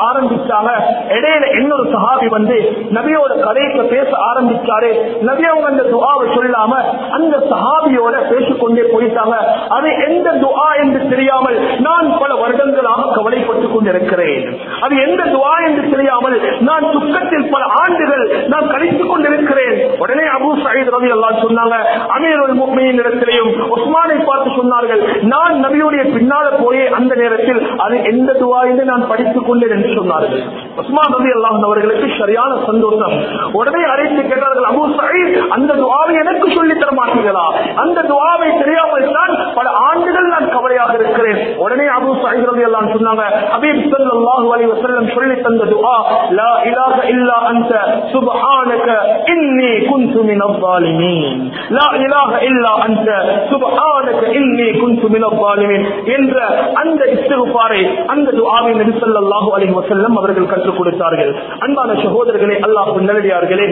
ஆரம்பிச்சாங்க இடையில இன்னொரு சஹாபி வந்து நபியோட கதைக்கு பேச ஆரம்பிச்சாரு நபி அவங்க அந்த துஆவை சொல்லாம அந்த சஹாபியோட பேசிக்கொண்டே போயிட்டாங்க அது எந்த துஆ என்று தெரியாமல் நான் பல வருடங்களாக கவலைப்பட்டுக் கொண்டிருக்கிறேன் அது எந்த துஆ என்று தெரியாமல் நான் துக்கத்தில் பல ஆண்டுகள் நான் கழித்துக் கொண்டிருக்கிறேன் உடனே அபு சயீத் ரவி அல்லாஹ் சொன்னாங்க அமீருல் முக்மியின் இடத்திலையும் உஸ்மானை பார்த்து சொன்னார்கள் நான் நபியுடைய பின்னால போய் அந்த நேரத்தில் அது எந்த துவா என்று நான் படித்துக் கொண்டேன் என்று சொன்னார்கள் உஸ்மான் ரவி அல்லாஹ் அவர்களுக்கு சரியான சந்தோஷம் உடனே அழைத்து கேட்டார்கள் அபு சயீத் அந்த துவாவை எனக்கு சொல்லித் தர மாட்டீங்களா அந்த துவாவை தெரியாமல் தான் பல ஆண்டுகள் நான் கவலையாக இருக்கிறேன் உடனே அபு சயீத் ரவி அல்லாஹ் சொன்னாங்க ஹபீப் ஸல்லல்லாஹு அலைஹி வஸல்லம் சொல்லி தந்த துஆ லா இலாஹ இல்லா அன்த சுப்ஹானக இன்னி குன்து மினல் ஸாலிமீன் லா இலாஹ இல்லா அன்த சுப்ஹானக இன்னி குன்து மினல் ஸாலிமீன் என்ற அந்த இஸ்திக்பாரை அந்த துஆவை நபி ஸல்லல்லாஹு அலைஹி வஸல்லம் அவர்கள் கற்றுக் கொடுத்தார்கள் அன்பான சகோதரர்களே அல்லாஹ் நல்லடியார்களே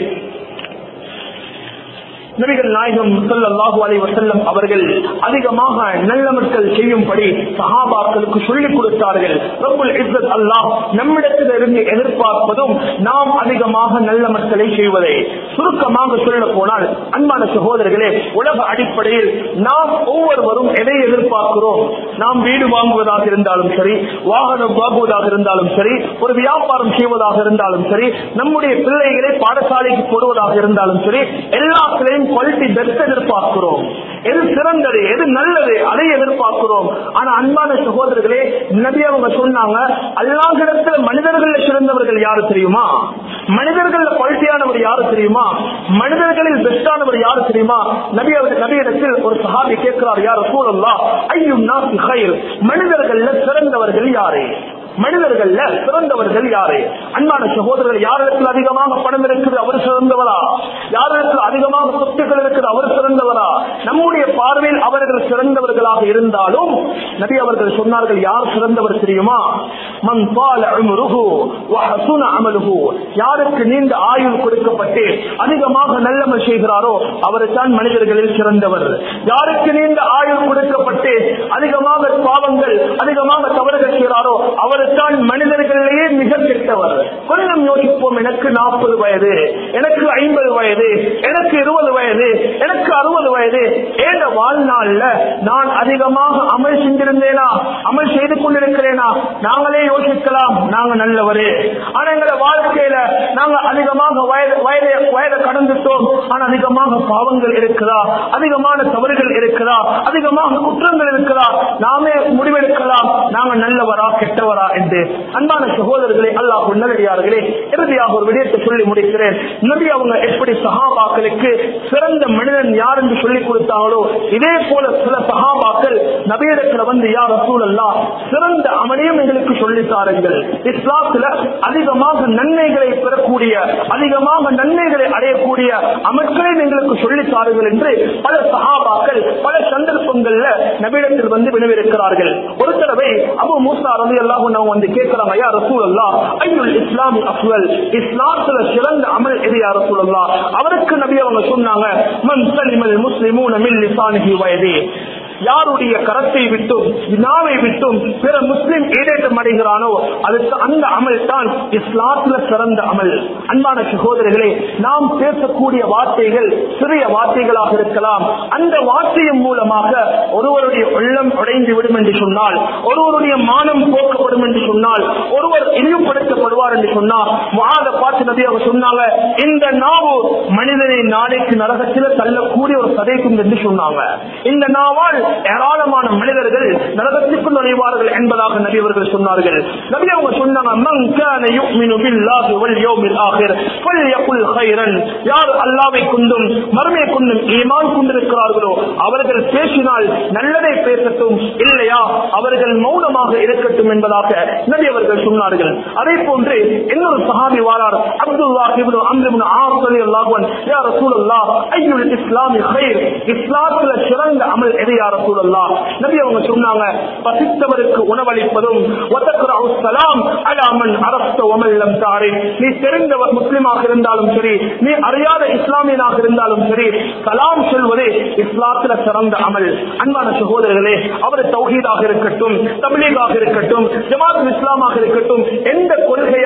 நபிகள் நாயகம் ஸல்லல்லாஹு அலைஹி வஸல்லம் அவர்கள் அதிகமாக நல்லமக்கள் செய்யும்படி சஹாபாக்களுக்கு சொல்லிக் கொடுத்தார்கள் ரப்புல் இஸ்ஸத் அல்லாஹ் நம்மிடத்திலிருந்து எதிர்பார்ப்பதும் நாம் அதிகமாக நல்ல மக்களை செய்வதே சுருக்கமாக சொல்ல போனால் அன்பான சகோதரர்களே உலக அடிப்படையில் நாம் ஒவ்வொருவரும் எதை எதிர்பார்க்கிறோம் நாம் வீடு வாங்குவதாக இருந்தாலும் சரி வாகனம் வாங்குவதாக இருந்தாலும் சரி ஒரு வியாபாரம் செய்வதாக இருந்தாலும் சரி நம்முடைய பிள்ளைகளை பாடசாலைக்கு போடுவதாக இருந்தாலும் சரி எல்லாத்திலையும் குவாலிட்டி பெஸ்ட் எதிர்பார்க்கிறோம் எது சிறந்தது எது நல்லது அதை எதிர்பார்க்கிறோம் ஆனா அன்பான சகோதரர்களே நபி அவங்க சொன்னாங்க அல்லாஹிடத்துல மனிதர்கள் சிறந்தவர்கள் யாரு தெரியுமா மனிதர்கள் குவாலிட்டியானவர் யாரு தெரியுமா மனிதர்களில் பெஸ்டானவர் யாரு தெரியுமா நபி அவர் நபியிடத்தில் ஒரு சஹாபி கேட்கிறார் யார் சூழல்லா ஐயும் நாசி ஹைர் மனிதர்கள்ல சிறந்தவர்கள் யாரு மனிதர்கள்ல சிறந்தவர்கள் யாரு அன்பான சகோதரர்கள் யாரிடத்தில் அதிகமாக பணம் இருக்குது அவர் சிறந்தவரா யாரிடத்தில் அதிகமாக சொத்துக்கள் இருக்குது அவர் சிறந்தவரா நம்முடைய பார்வையில் அவர்கள் சிறந்தவர்களாக இருந்தாலும் நபி அவர்கள் சொன்னார்கள் யார் சிறந்தவர் தெரியுமா மன் பால அமுருகு வஹசுன அமலுகு யாருக்கு நீண்ட ஆயுள் கொடுக்கப்பட்டு அதிகமாக நல்லமல் செய்கிறாரோ அவர் தான் மனிதர்களில் சிறந்தவர் யாருக்கு நீண்ட ஆயுள் கொடுக்கப்பட்டு அதிகமாக பாவங்கள் அதிகமாக தவறுகள் செய்கிறாரோ அவர் தான் மனிதர்களிலேயே மிக கெட்டவர் கொஞ்சம் யோசிப்போம் எனக்கு நாற்பது வயது எனக்கு ஐம்பது வயது எனக்கு இருபது வயது எனக்கு அறுபது வயது ஏத வாழ்நாள்ல நான் அதிகமாக அமல் செஞ்சிருந்தேனா அமல் செய்து கொண்டிருக்கிறேனா நாங்களே யோசிக்கலாம் நாங்க நல்லவரு ஆனா எங்களோட வாழ்க்கையில நாங்க அதிகமாக வயது வயதை வயதை கடந்துட்டோம் ஆனா அதிகமாக பாவங்கள் இருக்குதா அதிகமான தவறுகள் இருக்குதா அதிகமாக குற்றங்கள் இருக்குதா நாமே முடிவெடுக்கலாம் நாங்க நல்லவரா கெட்டவரா என்று அன்பான சகோதரர்களே அல்லாஹ் நல்லடியார்களே இறுதியாக ஒரு விடயத்தை சொல்லி முடிக்கிறேன் நபி அவங்க எப்படி சஹாபாக்களுக்கு சிறந்த மனிதன் யார் என்று சொல்லிக் கொடுத்தாங்களோ இதே போல சில சஹாபாக்கள் நபியிடத்துல வந்து யார் ரசூல் அல்லா சிறந்த அமலையும் எங்களுக்கு சொல்லித் தாருங்கள் இஸ்லாத்துல அதிகமாக நன்மைகளை பெறக்கூடிய அதிகமாக நன்மைகளை அடையக்கூடிய அமல்களை எங்களுக்கு சொல்லித் தாருங்கள் என்று பல சஹாபாக்கள் பல சந்தர்ப்பங்கள்ல நபியிடத்தில் வந்து வினவிருக்கிறார்கள் ஒரு தடவை அபு மூசா ரவி அல்லாஹ் அவங்க வந்து கேட்கிறாங்க யா ரசூல் அல்லா ஐயுல் இஸ்லாம் அஃவல் இஸ்லாத்துல சிறந்த அமல் எது யா ரசூல் அல்லா அவருக்கு நபி அவங்க சொன்னாங்க மன் சலிமல் முஸ்லிமூன மின் லிசானிஹி வயதே யாருடைய கரத்தை விட்டும் வினாவை விட்டும் பிற முஸ்லிம் ஈடேற்றம் அடைகிறானோ அதுக்கு அந்த அமல் தான் இஸ்லாத்துல சிறந்த அமல் அன்பான சகோதரர்களே நாம் பேசக்கூடிய வார்த்தைகள் சிறிய வார்த்தைகளாக இருக்கலாம் அந்த வார்த்தையின் மூலமாக ஒருவருடைய உள்ளம் உடைந்து விடும் என்று சொன்னால் ஒருவருடைய மானம் போக்கப்படும் என்று சொன்னால் ஒருவர் இழிவுபடுத்தப்படுவார் என்று சொன்னால் வாத பார்த்து நபி அவங்க சொன்னாங்க இந்த நாவு மனிதனை நாளைக்கு நரகத்தில் தள்ளக்கூடிய ஒரு சதைக்கும் என்று சொன்னாங்க இந்த நாவால் ஏராளமான மனிதர்கள் நரகத்திற்கு நுழைவார்கள் என்பதாக நபி அவர்கள் சொன்னார்கள் நபி அவங்க சொன்னாங்க "மன் கான யுமினு பில்லாஹி வல் யௌமில் ஆகிர் ஃபல்யகுல் கைரன்." யார் அல்லாஹ்வை கொண்டும் மறுமை கொண்டும் ஈமான் கொண்டிருக்கிறார்களோ அவர்கள் பேசினால் நல்லதை பேசட்டும் இல்லையா அவர்கள் மௌனமாக இருக்கட்டும் என்பதாக நபி அவர்கள் சொன்னார்கள் அதே போன்று இன்னொரு சஹாபி வாரார் Abdullah ibn Amr ibn As ரலியல்லாஹு அன்ஹு யா ரசூலல்லாஹ் ஐயுல் இஸ்லாமி கைர் இஸ்லாத்துல சிறந்த அமல் எது யா ரசூலல்லாஹ் நபி அவங்க சொன்னாங்க பசித்தவருக்கு உணவளிப்பதும் வதக்ரஉ ஸலாம் அலா மன் அரஃப்த வமன் லம் தாரிஃப் நீ தெரிந்தவர் முஸ்லிமாக இருந்தாலும் சரி நீ அறியாத இஸ்லாமியனாக இருந்தாலும் சரி சலாம் சொல்வது இஸ்லாத்துல சிறந்த அமல் அன்பான சகோதரர்களே அவர் தௌஹீதாக இருக்கட்டும் தபிலீகாக இருக்கட்டும் ஜமாத் இஸ்லாமாக இருக்கட்டும் எந்த கொள்கையாக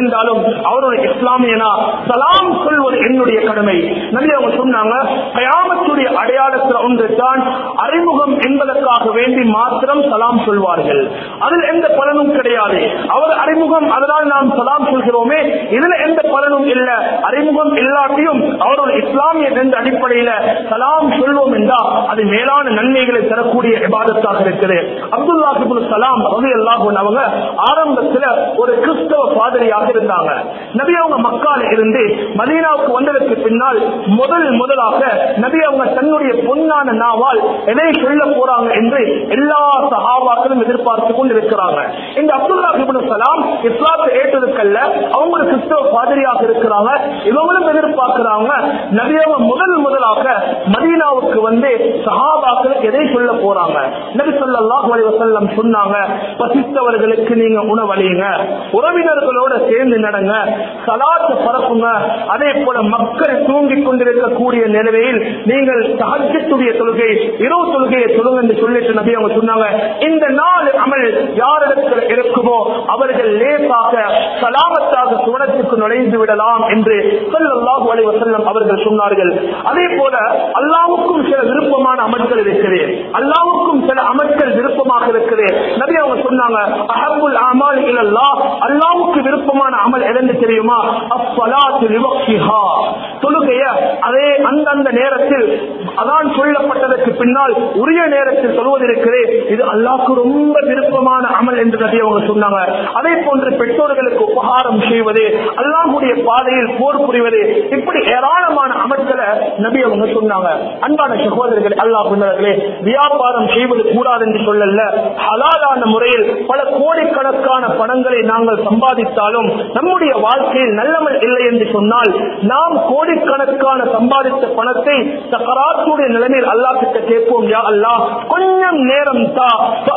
இருந்தாலும் அவர் ஒரு இஸ்லாமியனா சலாம் சொல்வது என்னுடைய கடமை நபி அவங்க சொன்னாங்க கயாமத்துடைய அடையாளத்தில் ஒன்று தான் அறிமுகம் என்பதற்காக வேண்டி மாத்திரம் சலாம் சொல்வார்கள் அதில் எந்த பலனும் கிடையாது அவர் அறிமுகம் அதனால் நாம் சலாம் சொல்கிறோமே இதுல எந்த பலனும் இல்ல அறிமுகம் இல்லாட்டியும் அவர் ஒரு இஸ்லாமியர் என்ற அடிப்படையில சலாம் சொல்வோம் என்றால் அது மேலான நன்மைகளை தரக்கூடிய விவாதத்தாக இருக்குது அப்துல்லா சலாம் ரவி அல்லாஹூன் அவங்க ஆரம்பத்துல ஒரு கிறிஸ்தவ பாதிரியாக இருந்தாங்க நபி அவங்க மக்கால இருந்து மதீனாவுக்கு வந்ததற்கு பின்னால் முதல் முதலாக நபி அவங்க தன்னுடைய பொன்னான நாவால் எதை சொல்ல போறாங்க என்று எல்லா சஹாபாக்களும் எதிர்பார்த்து கொண்டு இருக்கிறாங்க இந்த அப்துல்லா இப்னு சலாம் இஸ்லாத்தை ஏற்றதுக்கல்ல அவங்க ஒரு கிறிஸ்தவ பாதிரியாக இருக்கிறாங்க இவங்களும் எதிர்பார்க்கிறாங்க நபி அவங்க முதல் முதலாக மதீனாவுக்கு வந்து சஹாபாக்களுக்கு எதை சொல்ல போறாங்க நபி ஸல்லல்லாஹு அலைஹி வஸல்லம் சொன்னாங்க பசித்தவர்களுக்கு நீங்க உணவளியுங்க உறவினர்களோட சேர்ந்து நடங்க சலாத்தை பரப்புங்க அதே போல மக்கள் தூங்கிக் கொண்டிருக்கக்கூடிய நிலையில் நீங்கள் தஹஜ்ஜத்துடைய தொழுகை இரவு தொழுகையை தொழுங்க என்று சொல்லிட்டு நபி அவங்க சொன்னாங்க இந்த நாள் அமல் யாரிடத்தில் இருக்குமோ அவர்கள் லேசாக சலாமத்தாக சுவனத்துக்கு நுழைந்து விடலாம் என்று ஸல்லல்லாஹு அலைஹி வஸல்லம் அவர்கள் சொன்னார்கள் அதே போல அல்லாவுக்கும் சில விருப்பமான அமல்கள் இருக்குது அல்லாவுக்கும் சில அமல்கள் விருப்பமாக இருக்குது நபி அவங்க சொன்னாங்க அஹப்புல் அமால் இலல்லா அல்லாவுக்கு விருப்பமான அமல் எதென்று தெரியுமா அஸ்ஸலாத்து லிவக்திஹா தொழுகைய அதே அந்தந்த நேரத்தில் அதான் சொல்லப்பட்டதற்கு பின்னால் உரிய நேரத்தில் சொல்வது இருக்கிறே இது அல்லாஹ்க்கு ரொம்ப விருப்பமான அமல் என்று நபி அவங்க சொன்னாங்க அதே போன்று பெற்றோர்களுக்கு உபகாரம் செய்வது அல்லாஹ்வுடைய பாதையில் போர் புரிவது இப்படி ஏராளமான அமல்களை நபி அவங்க சொன்னாங்க அன்பான சகோதரர்கள் அல்லாஹ் சொன்னார்களே வியாபாரம் செய்வது கூடாது என்று சொல்லல ஹலாலான முறையில் பல கோடிக்கணக்கான பணங்களை நாங்கள் சம்பாதித்தாலும் நம்முடைய வாழ்க்கையில் நல்லமல் இல்லை என்று சொன்னால் நாம் கோடிக்கணக்கான சம்பாதித்த பணத்தை சக்கராத்துடைய நிலைமையில் அல்லாஹ் கிட்ட கேட்போம் யா அல்லாஹ் கொஞ்சம் நேரம் தா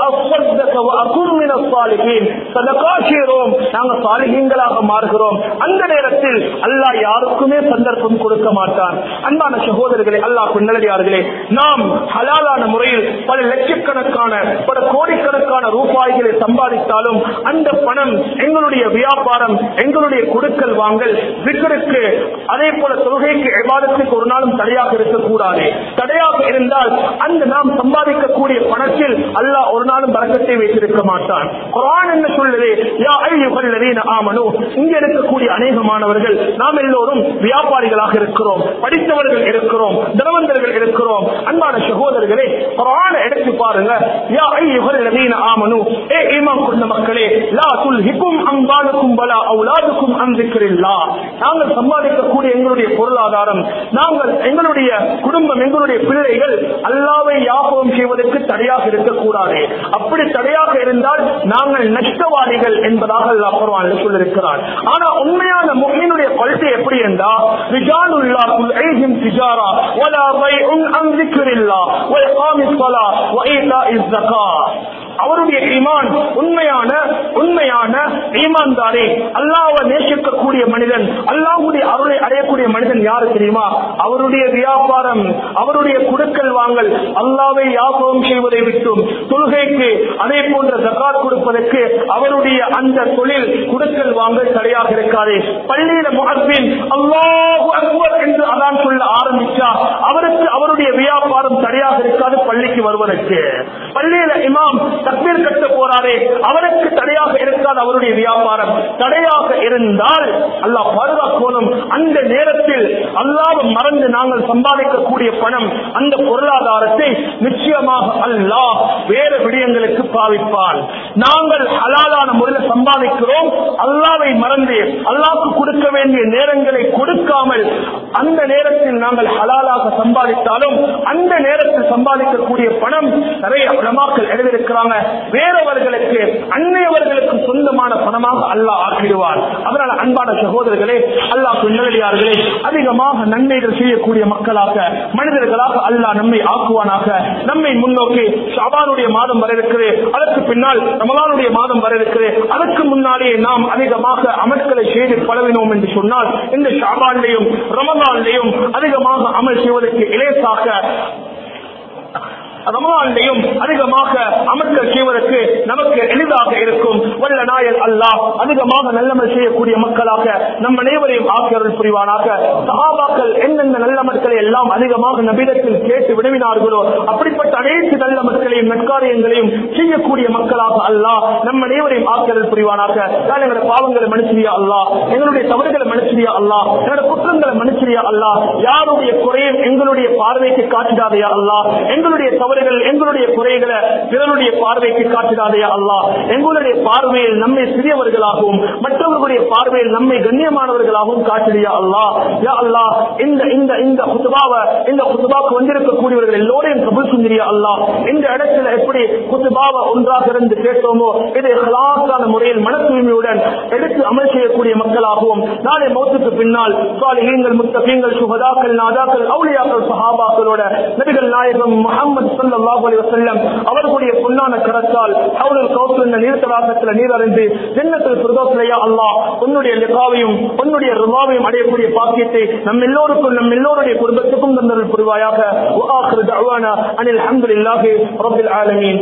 فأصدق وأكون من الصالحين. சதகா செய்கிறோம் நாங்க சாலிகங்களாக மாறுகிறோம் அந்த நேரத்தில் அல்லாஹ் யாருக்குமே சந்தர்ப்பம் கொடுக்க மாட்டான் அன்பான சகோதரர்களே அல்லாஹ் நல்லடியார்களே நாம் ஹலாலான முறையில் பல லட்சக்கணக்கான பல கோடிக்கணக்கான ரூபாய்களை சம்பாதித்தாலும் அந்த பணம் எங்களுடைய வியாபாரம் எங்களுடைய கொடுக்கல் வாங்கல் விக்கருக்கு அதே போல தொழுகைக்கு விவாதத்துக்கு ஒரு நாளும் தடையாக இருக்கக்கூடாது தடையாக இருந்தால் அந்த நாம் சம்பாதிக்கக்கூடிய பணத்தில் அல்லாஹ் ஒரு நாளும் பறக்கத்தை வைத்திருக்க மாட்டான் குரான் என்ன சொல்லுது யா ஐயுகல்லதீன ஆமனு இங்க இருக்கக்கூடிய அநேகமானவர்கள் நாம் எல்லோரும் வியாபாரிகளாக இருக்கிறோம் படித்தவர்கள் இருக்கிறோம் தனவந்தர்கள் இருக்கிறோம் அன்பான சகோதரர்களே குரான் எடுத்து பாருங்க யா ஐயுகல்லதீன ஆமனு ஏ ஈமான் கொண்ட மக்களே லா துல்ஹிக்கும் அம்பாலுக்கும் பலா அவுலாதுக்கும் அந்திக்கிறில்லா நாங்கள் சம்பாதிக்கக்கூடிய எங்களுடைய பொருளாதாரம் நாங்கள் எங்களுடைய குடும்பம் எங்களுடைய பிள்ளைகள் அல்லாவை யாபகம் செய்வதற்கு தடையாக இருக்கக்கூடாது அப்படி தடையாக இருந்தால் நாங்கள் நஷ்டவாதிகள் என்பதாக அல்லாஹ் குர்ஆனில் சொல்லியிருக்கிறார் ஆனா உண்மையான முஃமினுடைய கொள்கை எப்படி என்றா ரிஜாலுல்லா குல் ஐஹிம் திஜாரா வலா பைஉன் அன் ذிக்ரில்லா வ இகாமிஸ் ஸலா வ ஈதாஇஸ் ஸகா அவருடைய ஈமான் உண்மையான உண்மையான ஈமான்தாரே அல்லாஹ்வை நேசிக்கக்கூடிய மனிதன் அல்லாஹ்வுடைய அருளை அடையக்கூடிய மனிதன் யாரு தெரியுமா அவருடைய வியாபாரம் அவருடைய குடுக்கல் வாங்கல் அல்லாஹ்வை யாபகம் செய்வதை விட்டும் தொழுகைக்கு அதே போன்ற ஜகாத் கொடுப்பதற்கு அவருடைய அந்த தொழில் குடுக்கல் வாங்கல் தடையாக இருக்காது பள்ளியில முகத்தின் அல்லாஹ் அக்பர் என்று அதான் சொல்ல ஆரம்பிச்சா அவருக்கு அவருடைய வியாபாரம் தடையாக இருக்காது பள்ளிக்கு வருவதற்கு பள்ளியில இமாம் தக்பீர் கட்ட போறாரே அவருக்கு தடையாக இருக்காது அவருடைய வியாபாரம் தடையாக இருந்தால் அல்லாஹ் பாதுகாக்கணும் அந்த நேரத்தில் அல்லாஹ் மறந்து நாங்கள் சம்பாதிக்கக்கூடிய பணம் அந்த பொருளாதாரத்தை நிச்சயமாக அல்லாஹ் வேறு விடயங்களுக்கு பாவிப்பான் நாங்கள் ஹலாலான முறையில் சம்பாதிக்கிறோம் அல்லாவை மறந்து அல்லாஹ்க்கு கொடுக்க வேண்டிய நேரங்களை கொடுக்காமல் அந்த நேரத்தில் நாங்கள் ஹலாலாக சம்பாதித்தாலும் அந்த நேரத்தில் சம்பாதிக்கக்கூடிய பணம் நிறைய உலமாக்கள் எழுதியிருக்கிறாங்க வேறவர்களுக்கு அன்னையவர்களுக்கு சொந்தமான பணமாக அல்லாஹ் ஆக்கிடுவார் அதனால அன்பான சகோதரர்களே அல்லாஹ் நல்லடியார்களே அதிகமாக நன்மைகள் செய்யக்கூடிய மக்களாக மனிதர்களாக அல்லாஹ் நம்மை ஆக்குவானாக நம்மை முன்னோக்கி ஷாபானுடைய மாதம் வர இருக்கிறது அதற்கு பின்னால் ரமலானுடைய மாதம் வர இருக்கிறது அதற்கு முன்னாலே நாம் அதிகமாக அமல்களை செய்து பழவினோம் என்று சொன்னால் இந்த ஷாபான்லையும் ரமலான்லையும் அதிகமாக அமல் செய்வதற்கு இலேசாக ரமலான்லையும் அதிகமாக அமர்க்கல் செய்வதற்கு நமக்கு எளிதாக இருக்கும் வல்ல நாயல் அல்லாஹ் அதிகமாக நல்லமல் செய்யக்கூடிய மக்களாக நம் அனைவரையும் ஆக்கியர்கள் புரிவானாக சகாபாக்கள் எந்தெந்த நல்ல மக்களை எல்லாம் அதிகமாக நபிடத்தில் கேட்டு வினவினார்களோ அப்படிப்பட்ட அனைத்து நல்ல மக்களையும் நற்காரியங்களையும் செய்யக்கூடிய மக்களாக அல்லாஹ் நம் அனைவரையும் ஆக்கியர்கள் புரிவானாக நான் எங்களுடைய பாவங்களை மனுஷரியா அல்லாஹ் எங்களுடைய தவறுகளை மனுஷரியா அல்லாஹ் எங்களுடைய குற்றங்களை மனுஷரியா அல்லாஹ் யாருடைய குறையும் எங்களுடைய பார்வைக்கு காட்டிடாதையா அல்லாஹ் எங்களுடைய தவறுகள் எங்களுடைய குறைகளை பிறருடைய பார்வைக்கு காட்டிடாதையா அல்லாஹ் எங்களுடைய பார்வையில் நம்மை சிறியவர்களாகவும் மற்றவர்களுடைய பார்வையில் நம்மை கண்ணியமானவர்களாகவும் காட்டிடியா அல்லாஹ் யா அல்லாஹ் இந்த இந்த இந்த குத்துபாவை இந்த குத்துபாவுக்கு வந்திருக்கக்கூடியவர்கள் எல்லோரையும் கபுல் செஞ்சிரியா அல்லாஹ் இந்த இடத்துல எப்படி குத்துபாவை ஒன்றாக இருந்து கேட்டோமோ இதை ஹலாக்கான முறையில் மன தூய்மையுடன் எடுத்து அமல் செய்யக்கூடிய மக்களாகவும் நாளை மௌத்துக்கு பின்னால் சாலிஹீங்கள் முத்தகீங்கள் சுகதாக்கள் நாதாக்கள் அவுளியாக்கள் சஹாபாக்களோட நபிகள் நாயகம் முகமது ஸல்லல்லாஹு அலைஹி வஸல்லம் அவர்களுடைய பொன்னான கரத்தால் ஹவுலுல் கௌசர் என்ற நீர்த்தடாகத்தில் நீர் அறிந்து ஜன்னத்துல் ஃபிர்தௌஸ்ல யா அல்லாஹ் உன்னுடைய லிகாவையும் உன்னுடைய ரிவாவையும் அடையக்கூடிய பாக்கியத்தை நம் எல்லோருக்கும் நம் எல்லோருடைய குடும்பத்துக்கும் தந்தருள் புரிவாயாக وآخر دعوانا أن الحمد لله رب العالمين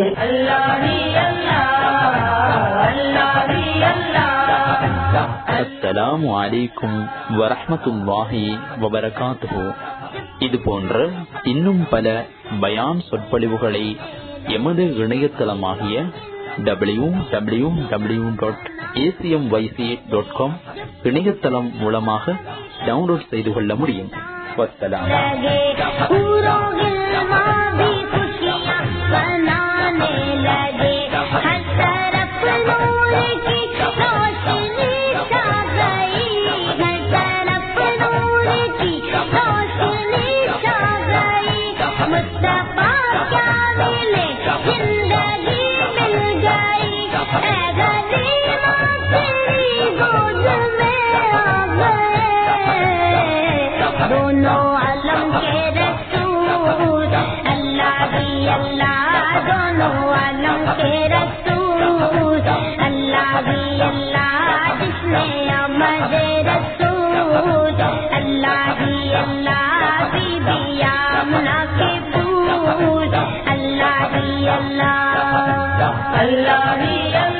அஸ்ஸலாமு அலைக்கும் வரஹ்மத்துல்லாஹி வபரகாத்துஹு இது போன்ற இன்னும் பல பயான் சொற்பொழிவுகளை எமது இணையதளமாகிய W W W dot ACM YC dot com இணையதளம் மூலமாக டவுன்லோட் செய்து கொள்ள முடியும் வஸ்ஸலாம் लगे पूरों गिलमा भी खुशियाँ बनाने लगे हर तरफ नूर की रोशनी छा गई हर तरफ नूर की रोशनी छा गई मुस्तफा क्या मिले जिंदगी मिल गई ऐ गरीबा तेरी गोद में आ गए दोनों आलम के रसूल अल्लाह भी अल्लाह दोनों आलम के रसूल अल्लाह भी अल्लाह जिसने अमद रसूल अल्लाह ही अल्लाह बीबी आमना के फूल अल्लाह ही अल्लाह अल्लाह ही अल्लाह